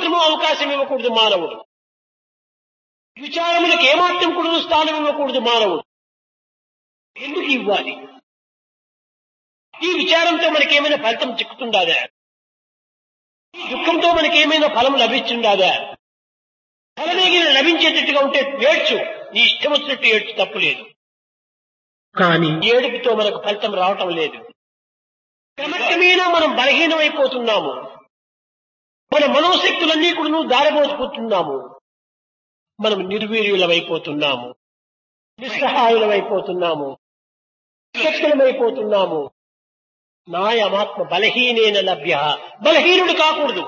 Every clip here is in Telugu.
ఏమాత్రమూ అవకాశం ఇవ్వకూడదు మానవుడు విచారములకు ఏమాత్రం కూడా స్థానం ఇవ్వకూడదు మానవుడు ఎందుకు ఇవ్వాలి ఈ విచారంతో మనకేమైనా ఫలితం చిక్కుతుండాదా ఈ దుఃఖంతో మనకేమైనా ఫలం లభిస్తుండాదా ఫలమేగిన లభించేటట్టుగా ఉంటే ఏడ్చు నీ ఇష్టం వచ్చినట్టు ఏడ్చు తప్పులేదు కానీ ఏడుపుతో మనకు ఫలితం రావటం లేదు క్రమక్రమేణా మనం బలహీనమైపోతున్నాము మన మనోశక్తులన్నీ కూడా దారబోసుకుంటున్నాము మనం నిర్వీర్యులమైపోతున్నాము నిస్సహాయులమైపోతున్నాము శక్తులమైపోతున్నాము నాయమాత్మ బలహీనేన లభ్య బలహీనుడు కాకూడదు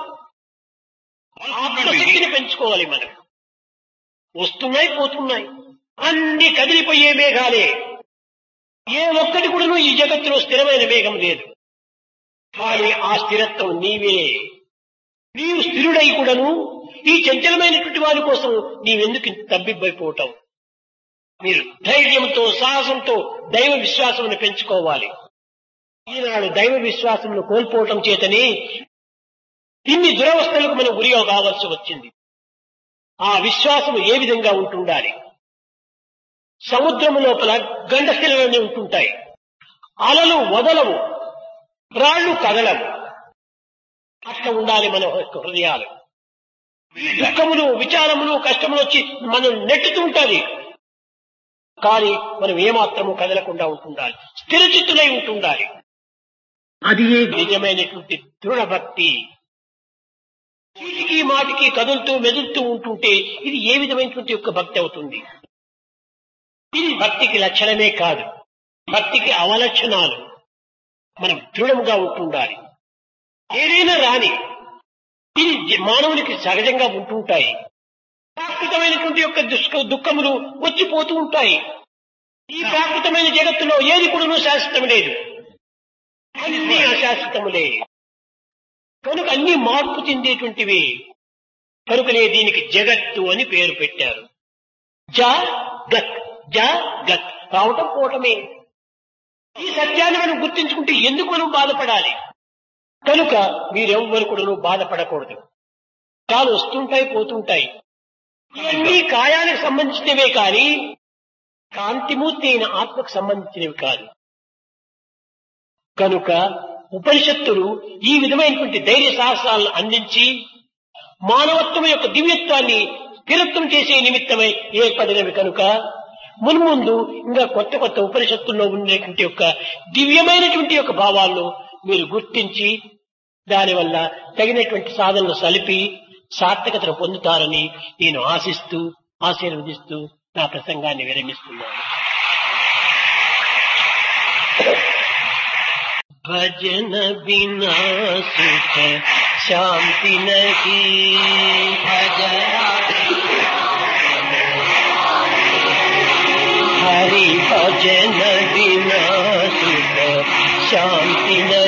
ఆత్మశక్తిని పెంచుకోవాలి మనం వస్తున్నాయి పోతున్నాయి అన్ని కదిలిపోయే మేఘాలే ఏ ఒక్కటి కూడాను ఈ జగత్తులో స్థిరమైన మేఘం లేదు కానీ ఆ స్థిరత్వం నీవే నీవు స్థిరుడై కూడాను ఈ చంచలమైనటువంటి వారి కోసం నీవెందుకు ఇంత తబ్బిబ్బైపోవటం మీరు ధైర్యంతో సాహసంతో దైవ విశ్వాసమును పెంచుకోవాలి ఈనాడు దైవ విశ్వాసమును కోల్పోవటం చేతనే ఇన్ని దురవస్థలకు మనం గురి కావాల్సి వచ్చింది ఆ విశ్వాసము ఏ విధంగా ఉంటుండాలి సముద్రము లోపల గండశిలలోనే ఉంటుంటాయి అలలు వదలవు రాళ్ళు కదలవు అట్లా ఉండాలి మన యొక్క హృదయాలు దుఃఖములు విచారములు కష్టములు వచ్చి మనం నెట్టుతూ ఉండాలి కానీ మనం ఏమాత్రము కదలకుండా ఉంటుండాలి స్థిరచిత్తులై ఉంటుండాలి అది నిజమైనటువంటి దృఢ భక్తి చీటికి మాటికి కదులుతూ మెదులుతూ ఉంటుంటే ఇది ఏ విధమైనటువంటి యొక్క భక్తి అవుతుంది ఇది భక్తికి లక్షణమే కాదు భక్తికి అవలక్షణాలు మనం దృఢముగా ఉంటుండాలి ఏదైనా రాని ఇది జ- మానవునికి సహజంగా ఉంటుంటాయి ప్రాకృతమైనటువంటి యొక్క దుష్క దుఃఖములు వచ్చిపోతూ ఉంటాయి ఈ ప్రాకృతమైన జగత్తులో ఏది కూడా శాశ్వతం లేదు అన్ని అశాశ్వతములే కనుక అన్ని మార్పు చెందేటువంటివి కనుకనే దీనికి జగత్తు అని పేరు పెట్టారు జ గత్ జ గత్ రావటం పోవటమే ఈ సత్యాన్ని మనం గుర్తించుకుంటే ఎందుకు మనం బాధపడాలి కనుక మీరెవ్వరు కూడా బాధపడకూడదు కాలు వస్తుంటాయి పోతుంటాయి ఇవన్నీ కాయానికి సంబంధించినవే కానీ కాంతిమూర్తి అయిన ఆత్మకు సంబంధించినవి కాదు కనుక ఉపనిషత్తులు ఈ విధమైనటువంటి ధైర్య సాహసాలను అందించి మానవత్వం యొక్క దివ్యత్వాన్ని స్థిరత్వం చేసే నిమిత్తమై ఏర్పడినవి కనుక మున్ముందు ఇంకా కొత్త కొత్త ఉపనిషత్తుల్లో ఉండేటువంటి యొక్క దివ్యమైనటువంటి యొక్క భావాలను మీరు గుర్తించి దానివల్ల తగినటువంటి సాధనలు సలిపి సార్థకతను పొందుతారని నేను ఆశిస్తూ ఆశీర్వదిస్తూ నా ప్రసంగాన్ని విరమిస్తున్నాను भजन बिना सुख शांति नहीं हरि भजन बिना सुख शांति नहीं